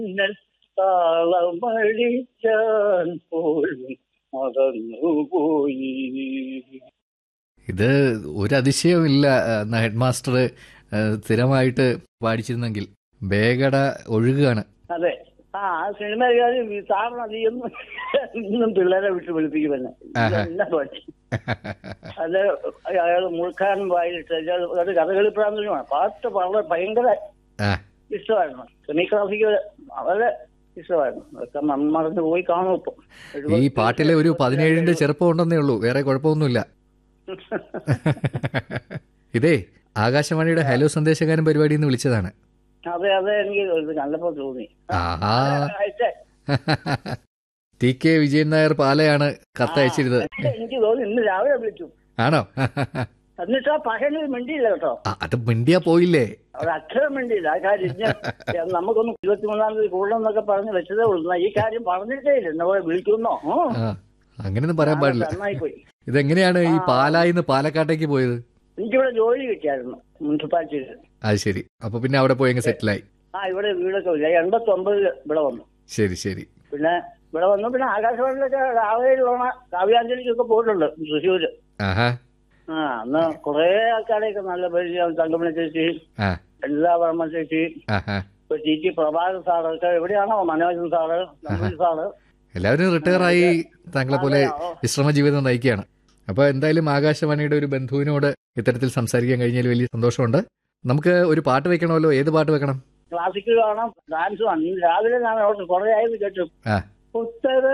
മിന്നൽ താളമടിച്ചാൻ പോലും മറന്നുപോയി ഇത് ഒരു അതിശയവുമില്ല എന്ന ഹെഡ് മാസ്റ്റർ സ്ഥിരമായിട്ട് പാടിച്ചിരുന്നെങ്കിൽ ബേഗട ഒഴുകുകയാണ് അതെ ആ ആ സിനിമക്കാർ സാറിന് അധികം ഇന്നും പിള്ളേരെ വിട്ട് വിളിപ്പിക്കുമെന്നെ ആഹാ. എന്നാ പാട്ട് അത് അയാൾ മുഴുക്കാൻ വായിലിട്ട് അയാൾ അത് കഥകളി പ്രാന്തനുമാണ് പാട്ട് വളരെ ഭയങ്കര ആ ഇഷ്ടമായിരുന്നു സെമി ക്ലാസിക്കൽ വളരെ ഇഷ്ടമായിരുന്നു അതൊക്കെ മൺമറന്ന് പോയി കാണും ഇപ്പം ഈ പാട്ടിലെ ഒരു പതിനേഴിന്റെ ചെറുപ്പം ഉണ്ടെന്നേ ഉള്ളൂ വേറെ കുഴപ്പമൊന്നുമില്ല ഇതേ ആകാശവാണിയുടെ ഹലോ സന്ദേശകാരൻ പരിപാടിയിൽ നിന്ന് വിളിച്ചതാണ് അതെ അതെ എനിക്ക് ഇത് കണ്ടപ്പോ തോന്നി ആഹാ അയച്ചേ. ടി കെ വിജയൻ നായർ പാലയാണ് കത്തയച്ചിരുന്നത് എനിക്ക് തോന്നി ഇന്ന് രാവിലെ വിളിച്ചു ആണോ എന്നിട്ട് ആ പകലിൽ മിണ്ടിയില്ല കേട്ടോ ആ, അത് മിണ്ടിയാ പോയില്ലേ ഒരു അക്ഷരം മിണ്ടിയില്ല ആ കാര്യം ഞാൻ നമുക്കൊന്ന് ഇരുപത്തിമൂന്നാം തീയതി കൂടണം എന്നൊക്കെ പറഞ്ഞ് വെച്ചതേ ഉള്ളൂ എന്നാ ഈ കാര്യം പറഞ്ഞിട്ടേ ഇല്ല എന്നെ പോലെ വിളിക്കുന്നോ ഓ, ആ അങ്ങനെയൊന്നും പറയാൻ പാടില്ല നന്നായി പോയി ഇതെങ്ങനെയാണ് ഈ പാലായിന്ന് പാലക്കാട്ടേക്ക് പോയത് എനിക്കിവിടെ ജോലി കിട്ടിയായിരുന്നു മുനിസിപ്പാലിറ്റിയിൽ അത് ശരി അപ്പൊ പിന്നെ അവിടെ പോയി അങ്ങ് സെറ്റിലായി ആ ഇവിടെ വീടൊക്കെ ഇല്ല എൺപത്തി ഒമ്പതിൽ ഇവിടെ വന്നു ശരി ശരി പിന്നെ ഇവിടെ വന്നു പിന്നെ ആകാശവാണിയിലൊക്കെ രാവിലെയുള്ള കാവ്യാഞ്ജലിക്കൊക്കെ പോയിട്ടുണ്ട് തൃശ്ശൂര് ആഹാ ആ അന്ന് കുറെ ആൾക്കാരെയൊക്കെ നല്ല പരിചയം തങ്കമണി ചേച്ചി ആ എല്ലാ വർമ്മ ചേച്ചി ആഹാ ഇപ്പൊ ടി ടി പ്രഭാകർ സാറൊക്കെ എവിടെയാണോ മനോജൻ സാറ് നമ്പൂരി സാറ് എല്ലാവരും റിട്ടയർ ആയി താങ്കളെ പോലെ വിശ്രമ ജീവിതം നയിക്കുകയാണ് അപ്പൊ എന്തായാലും ആകാശവാണിയുടെ ഒരു ബന്ധുവിനോട് ഇത്തരത്തിൽ സംസാരിക്കാൻ കഴിഞ്ഞാൽ വലിയ സന്തോഷമുണ്ട് നമുക്ക് ഒരു പാട്ട് വെക്കണമല്ലോ ഏത് പാട്ട് വെക്കണം ക്ലാസിക്കൽ കാണാം ഡാൻസ് കാണാം ഇന്ന് രാവിലെ ഞാൻ അവിടെ കുറെ ആയത് കേട്ടു ആ ഉത്തര